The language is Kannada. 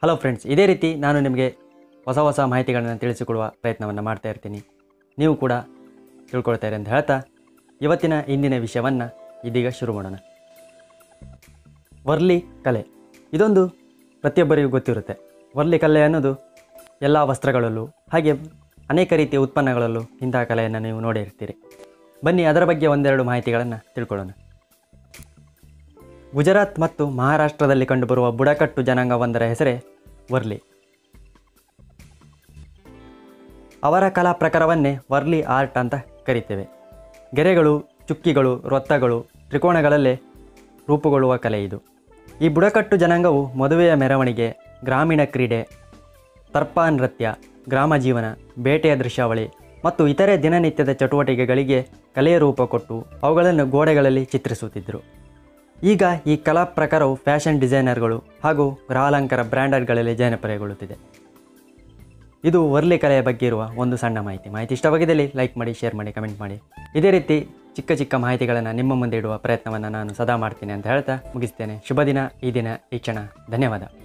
ಹಲೋ ಫ್ರೆಂಡ್ಸ್ ಇದೇ ರೀತಿ ನಾನು ನಿಮಗೆ ಹೊಸ ಹೊಸ ಮಾಹಿತಿಗಳನ್ನು ತಿಳಿಸಿಕೊಡುವ ಪ್ರಯತ್ನವನ್ನು ಮಾಡ್ತಾ ಇರ್ತೀನಿ ನೀವು ಕೂಡ ತಿಳ್ಕೊಳ್ತಾರೆ ಅಂತ ಹೇಳ್ತಾ ಇವತ್ತಿನ ಇಂದಿನ ವಿಷಯವನ್ನು ಇದೀಗ ಶುರು ಮಾಡೋಣ ವರ್ಲಿ ಕಲೆ ಇದೊಂದು ಪ್ರತಿಯೊಬ್ಬರಿಗೂ ಗೊತ್ತಿರುತ್ತೆ ವರ್ಲಿ ಕಲೆ ಅನ್ನೋದು ಎಲ್ಲ ವಸ್ತ್ರಗಳಲ್ಲೂ ಹಾಗೆ ಅನೇಕ ರೀತಿಯ ಉತ್ಪನ್ನಗಳಲ್ಲೂ ಇಂತಹ ಕಲೆಯನ್ನು ನೀವು ನೋಡಿರ್ತೀರಿ ಬನ್ನಿ ಅದರ ಬಗ್ಗೆ ಒಂದೆರಡು ಮಾಹಿತಿಗಳನ್ನು ತಿಳ್ಕೊಳ್ಳೋಣ ಗುಜರಾತ್ ಮತ್ತು ಮಹಾರಾಷ್ಟ್ರದಲ್ಲಿ ಕಂಡುಬರುವ ಬುಡಕಟ್ಟು ಜನಾಂಗವೊಂದರ ಹೆಸರೇ ವರ್ಲಿ ಅವರ ಕಲಾ ಪ್ರಕಾರವನ್ನೇ ವರ್ಲಿ ಆರ್ಟ್ ಅಂತ ಕರಿತೇವೆ ಗೆರೆಗಳು ಚುಕ್ಕಿಗಳು ವೃತ್ತಗಳು ತ್ರಿಕೋಣಗಳಲ್ಲೇ ರೂಪುಗೊಳ್ಳುವ ಕಲೆ ಇದು ಈ ಬುಡಕಟ್ಟು ಜನಾಂಗವು ಮದುವೆಯ ಮೆರವಣಿಗೆ ಗ್ರಾಮೀಣ ಕ್ರೀಡೆ ತರ್ಪ ನೃತ್ಯ ಗ್ರಾಮ ಜೀವನ ಬೇಟೆಯ ದೃಶ್ಯಾವಳಿ ಮತ್ತು ಇತರೆ ದಿನನಿತ್ಯದ ಚಟುವಟಿಕೆಗಳಿಗೆ ಕಲೆಯ ರೂಪ ಕೊಟ್ಟು ಅವುಗಳನ್ನು ಗೋಡೆಗಳಲ್ಲಿ ಚಿತ್ರಿಸುತ್ತಿದ್ದರು ಈಗ ಈ ಕಲಾ ಪ್ರಕಾರವು ಫ್ಯಾಷನ್ ಡಿಸೈನರ್ಗಳು ಹಾಗೂ ಗೃಹಾಲಂಕಾರ ಬ್ರ್ಯಾಂಡರ್ಗಳಲ್ಲಿ ಜನಪ್ರಿಯಗೊಳ್ಳುತ್ತಿದೆ ಇದು ವರ್ಲಿ ಕಲೆಯ ಬಗ್ಗೆ ಇರುವ ಒಂದು ಸಣ್ಣ ಮಾಹಿತಿ ಮಾಹಿತಿ ಇಷ್ಟವಾಗಿದ್ದಲ್ಲಿ ಲೈಕ್ ಮಾಡಿ ಶೇರ್ ಮಾಡಿ ಕಮೆಂಟ್ ಮಾಡಿ ಇದೇ ರೀತಿ ಚಿಕ್ಕ ಚಿಕ್ಕ ಮಾಹಿತಿಗಳನ್ನು ನಿಮ್ಮ ಮುಂದೆ ಇಡುವ ಪ್ರಯತ್ನವನ್ನು ನಾನು ಸದಾ ಮಾಡ್ತೀನಿ ಅಂತ ಹೇಳ್ತಾ ಮುಗಿಸ್ತೇನೆ ಶುಭ ದಿನ ಈ ದಿನ ಈ ಕ್ಷಣ ಧನ್ಯವಾದ